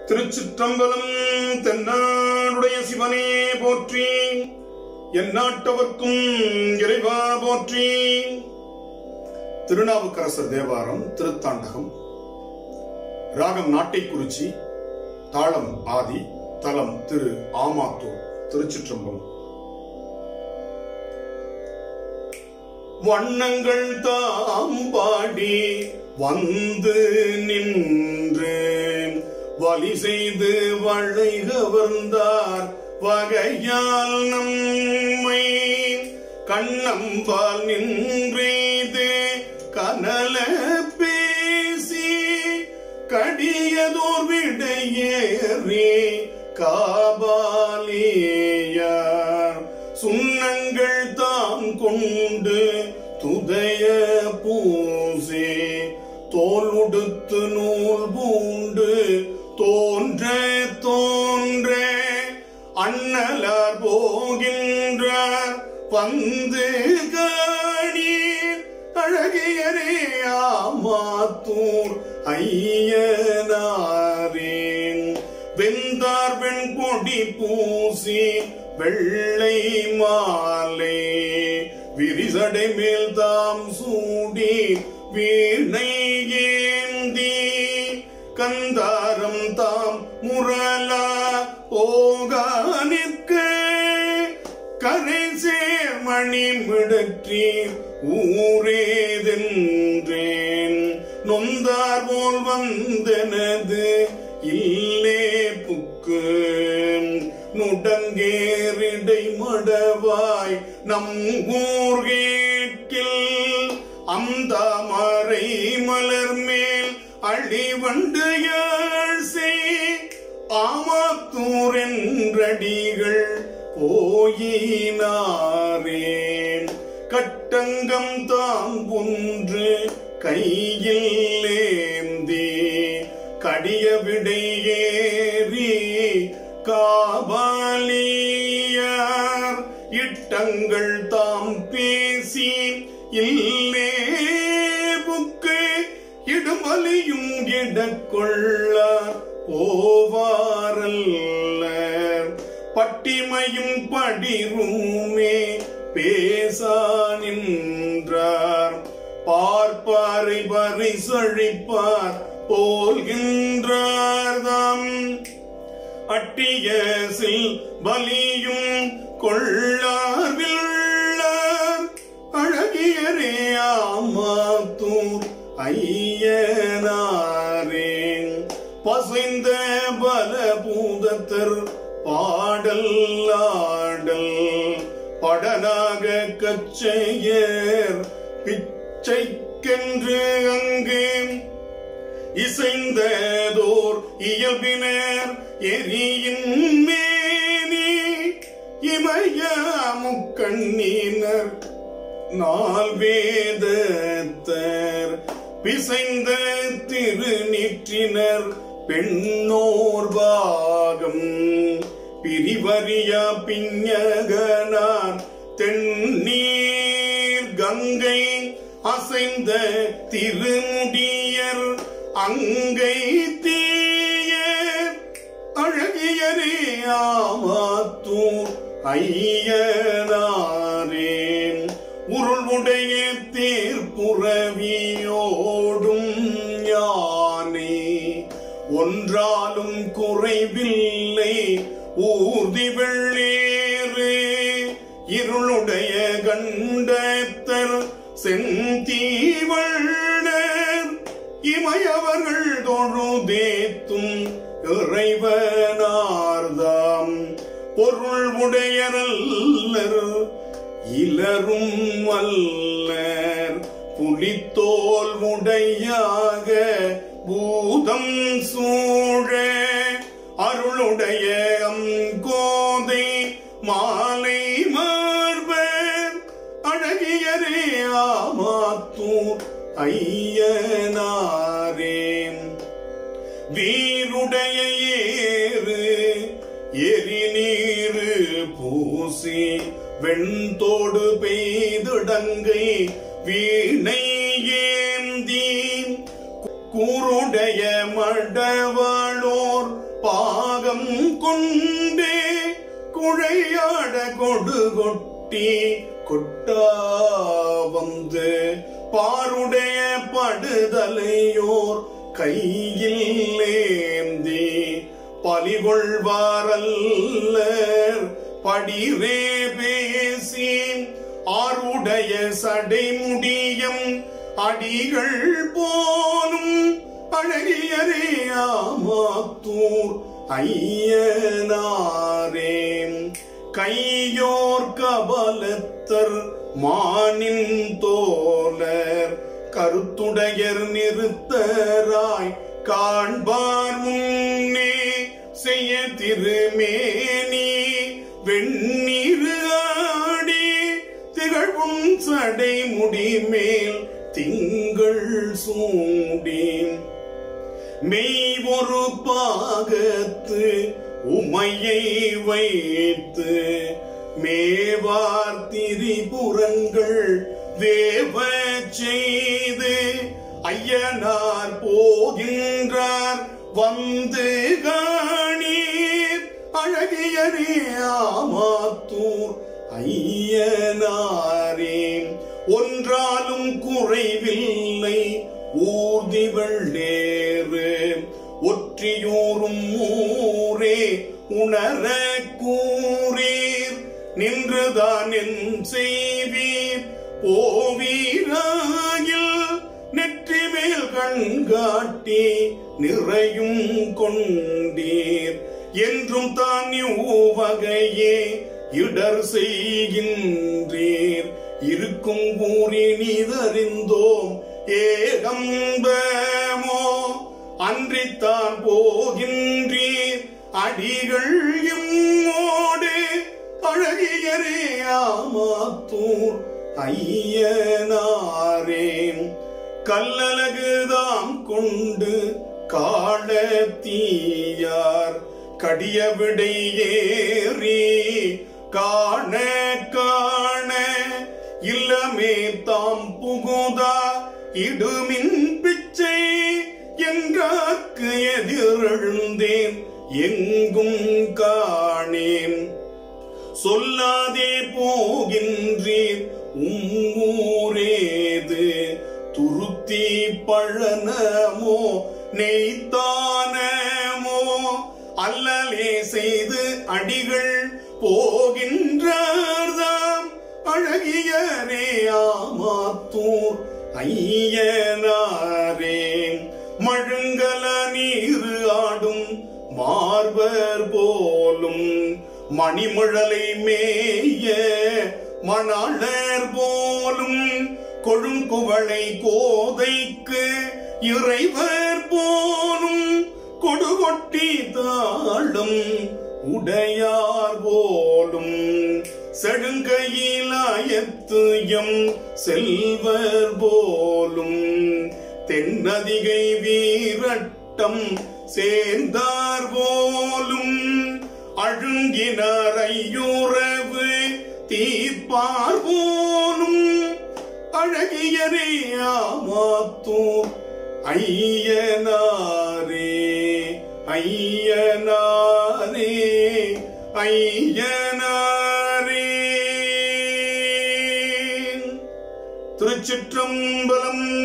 திருச்சிற்றம்பலம் தென்னாடுடைய சிவனே போற்றி எந்நாட்டவர்க்கும் இறைவா போற்றி திருநாவுக்கரசர் தேவாரம் திருத்தாண்டகம் ராகம் நாட்டைக்குறிச்சி தாளம் ஆதி தலம் திரு ஆமாத்தூர் திருச்சிற்றம்பலம் வண்ணங்கள் தாம் பாடி வந்து நின்று வலி செய்து வளை கவர்ந்தார் வகையால் நம்மை கண்ணம்பால் நின்றேது கனல பேசி கடியதோர் விடையேறி காபாலியார் சுண்ணங்கள் தாம் கொண்டு துதய பூசே தோல் உடுத்து நூல் பூண்டு தோன்ற தோன்ற அண்ணலார் போகின்றார் வந்து காணீர் அழகியரே ஆமாத்தூர் ஐயனாரேன் வெந்தார் வெண் கொடி பூசி வெள்ளை மாலை விரிசடை மேல் தாம் சூடி வீணை ஏந்தி கந்தாரம் தாம் முரலா போகா நிற்க கரை சேர் மணி மிடற்றி ஊரேதென்றேன் நொந்தார் போல் வந்தனது இல்லே புக்கு நுடங்கேரிடை மடவாய் நம் ஊர் கேட்கில் அந்த மறை மலர் மேல் அழிவண்டு யாழ் செய் ஆமாத்தூர் என்றடிகள் போயினாரேன் கட்டங்கம் தாம் ஒன்று கையில் ஏந்தி கடிய விடையேறி காபாலியார் இட்டங்கள் தாம் பேசி இல்லே புக்கு இடுமலியும் இடக்கொள்ள ஓவாரல்ல பட்டிமையும் படிருமே பேசா நின்றார் பார்ப்பாரை பரிசழிப்பார் போல்கின்றார்தாம் அட்டிய சில் பலியும் கொள்ளார்வில்லார் அழகியரே ஆமாத்தூர் ஐயனாரேன் பசைந்த பலபூதத்தர் பாடல் ஆடல் படனாக கச்சையர் பிச்சைக்கென்று அங்கே இசைந்ததோர் இயல்பினர் எரியின் மேனி இமய முக்கண்ணீனர் நால் வேதத்தர் பிசைந்த திருநீற்றினர் பெண்ணோர் பாகம் பிரிவறியா பிஞகனார் தென்னீர் கங்கை அசைந்த திருமுடியர் அங்கை தீய அழகியரே ஆமாத்தூர் ஐயனாரேன் உருளுடைய தேர்ப்புறவியோடும் யானே ஒன்றாலும் குறைவில்லை ஊர்தி வெள்ளேறு இருளுடைய கண்டத்தர் செந்தீவள்ளர் இமையவர்கள் தொழுதேத்தும் இறைவனார்தாம் பொருள் உடையரல்லர் இலரும் அல்லர் புலித்தோல் உடையாக பூதம் சூழ அருளுடைய அங்கோதை மாலை மார்பர் அழகியரே ஆமாத்தூர் ஐயனாரேன் வீருடைய ஏறு எரி நீரு பூசி வெண்தோடு பெய்துடங்கை வீணை ஏந்தி கூருடைய மடவாளோர் பாகம் கொண்டே குழையாட கொடு கொட்டி கொட்டா வந்து பாருடைய படுதலையோர் கையில் ஏந்தி பலிகொள்வாரல்லர் படிரே பேசி ஆருடைய சடைமுடியம் அடிகள் போலும் அழகியரே ஆமாத்தூர் ஐயனாரே கையோர் கபலத்தர் மானின் தோலர் கருத்துடையர் நிறுத்தராய் காண்பார் முன்னே செய்ய திருமேனி வெண்ணீரு ஆடி திகழ்வும் சடை முடிமேல் திங்கள் சூடி மெய் ஒரு பாகத்து உமையை வைத்து மேவார் திரிபுரங்கள் வேவ செய்து ஐயனார் போகின்றார் வந்து காணீர் அழகியரே ஆமாத்தூர் ஐயனாரே ஒன்றாலும் குறைவில்லை ஊர்தி வெள்ளேறு ஒற்றியூரும் ஊரே உணர கூறீர் நின்றுதான் என் செய்வீர் போவீராயில் நெற்றி மேல் கண்காட்டி நிறையும் கொண்டீர் என்றும் தான் வகையே இடர் செய்கின்றீர் இருக்கும் ஊரினிதறிந்தோம் ஏகம்பமோ அன்றித்தான் போகின்றீர் அடிகள் எம்மோடு அழகியரே ஆமாத்தூர் ஐயனாரே கல்லலகுதாம் கொண்டு காணத்தீயார் கடிய விடை ஏறி காண காண இல்லமே தாம் புகுதா இடுமின் பிச்சை என்றாக்கு எதிரெழுந்தேன் எங்கும் காணேன் சொல்லாதே போகின்றீர் உம்மூரேது துருத்தி பழனமோ நெய்த்தானமோ அல்லலே செய்து அடிகள் போகின்றார்தாம் அழகியரே ஆமாத்தூர் ஐயனாரே மழுங்கல நீரு ஆடும் மார்பர் போலும் மணிமுழலை மேய மணாளர் போலும் கொழுங்குவளை கோதைக்கு இறைவர் போலும் கொடுகொட்டி தாளும் உடையார் போலும் செடுங்கையிலாயத்துயம் செல்வர் போலும் தென்னதிகை வீரட்டம் சேர்ந்தார் போலும் அழுங்கினார் ஐயுறவு தீர்ப்பார் போலும் அழகியரே ஆமாத்தூர் ஐயனாரே ஐயனாரே ஐயனாரே திருச்சிற்றம்பலம்